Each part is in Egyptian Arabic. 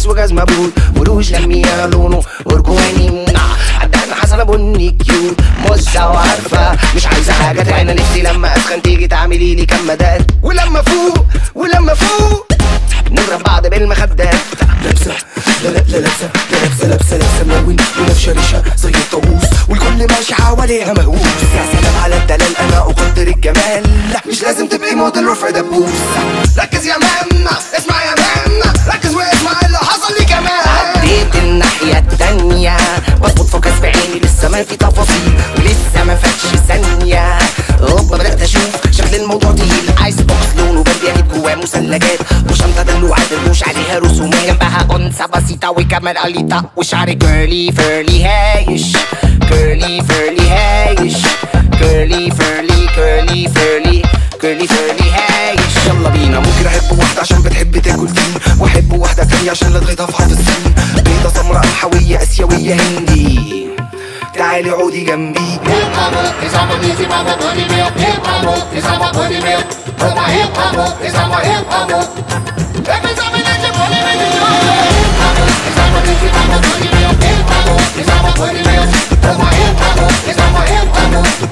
قميص وجزمة بوت وروج لمية لونه أرجواني عدان حسنة بني كيوت مزة وعارفة مش عايزة حاجة تاني نفسي لما أسخن تيجي تعملي لي كم مداد ولما فوق ولما فوق نضرب بعض بالمخدات لابسة لا لا لا لابسة لا لابسة لابسة لابسة ملون ولابسة ريشة زي الطاووس والكل ماشي حواليها مهووس يا سلام على الدلال أنا أقدر الجمال لا مش لازم تبقي موديل رفع دبوس ركز يا مان اسمع يا مان ركز واسمع اللي حصل لي كمان عديت الناحية التانية بظبط فوكس بعيني لسه ما في تفاصيل ولسه ما فاتش ثانية هوبا بدأت أشوف شكل الموضوع تقيل عايز بوكس لونه بردي أجيب جواه مثلجات وشنطة دلوعات الروش عليها رسومات جنبها أنثى بسيطة وكمان قليطة وشعري كيرلي فيرلي هايش كيرلي فيرلي هايش كيرلي فيرلي كيرلي فيرلي كيرلي فيرلي هايش يلا بينا ممكن احب واحدة عشان بتحب تاكل فين واحب واحدة تانية عشان لدغيتها في حرف السين بيضة سمراء قمحوية اسيوية هندي تعالي عودي جنبي Hip hop is on my music, I'm a bunny milk. Hip hop is on my bunny milk. Oh my hip hop is on my hip hop. Every time I let you bunny make it go. Hip hop is on my music, I'm a bunny milk. Hip hop is on my bunny milk. Oh my hip hop is on my hip hop.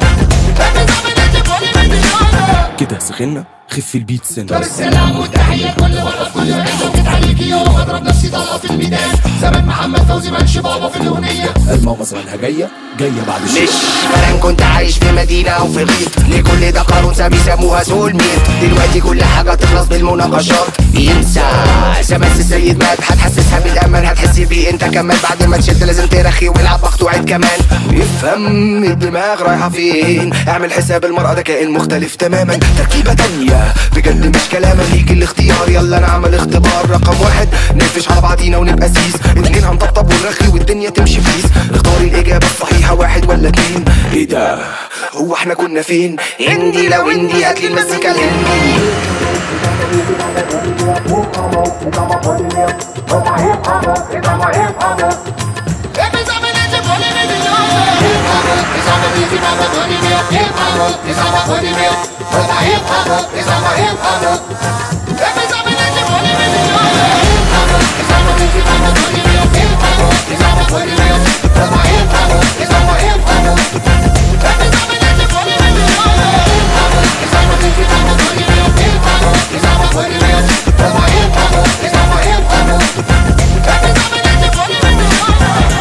Every time I let you bunny make it go. كده سخنا خف البيت سنة السلام والتحية لكل ورقة في كل عيشة وتتحيكي يوم اضرب نفسي طلقة في الميدان زمان محمد فوزي منش بابا في الأغنية الماما زمانها جاية جاية بعد مش شوية فلان كنت عايش في مدينة أو في غيط لكل ده قارون بيسموها سول ميت دلوقتي كل حاجة تخلص بالمناقشات ينسى سمس السيد مات هتحسسها بالأمان هتحسي بيه أنت كمان بعد ما تشد لازم ترخي والعب مقطوعات كمان افهم الدماغ رايحة فين اعمل حساب المرأة ده كائن مختلف تماما تركيبة تانية بجد مش كلام ليك الاختيار يلا نعمل اختبار رقم واحد نقفش على بعضينا ونبقى سيس اتنين هنطبطب ونرخي والدنيا تمشي بيس اختاري الإجابة الصحيحة واحد ولا اتنين ايه ده هو احنا كنا فين هندي لو هندي هاتلي المزيكا الهندي Every time I let you bunny make it go. Hip hop is on my music, I'm a bunny milk. Hip hop is on my bunny milk. Oh my hip hop is on my hip hop. Every time I let you bunny make it go. Hip hop is on my music, I'm a bunny milk. Hip hop is on my bunny milk. Oh my hip hop is on my hip hop. Every time I let you bunny make it go. Hip hop is on my music, I'm a bunny milk. Hip hop is on my bunny milk. Oh my hip hop is on my hip hop. Every time I let you bunny make it go.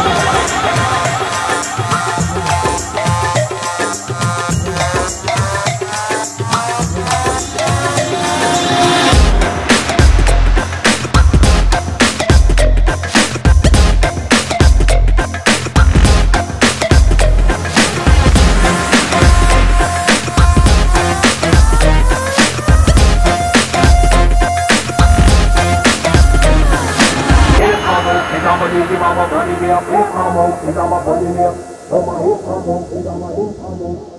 Hip hop is on my music, I'm a bunny milk. Hip hop is on my bunny milk. Oh my hip hop is on my hip hop.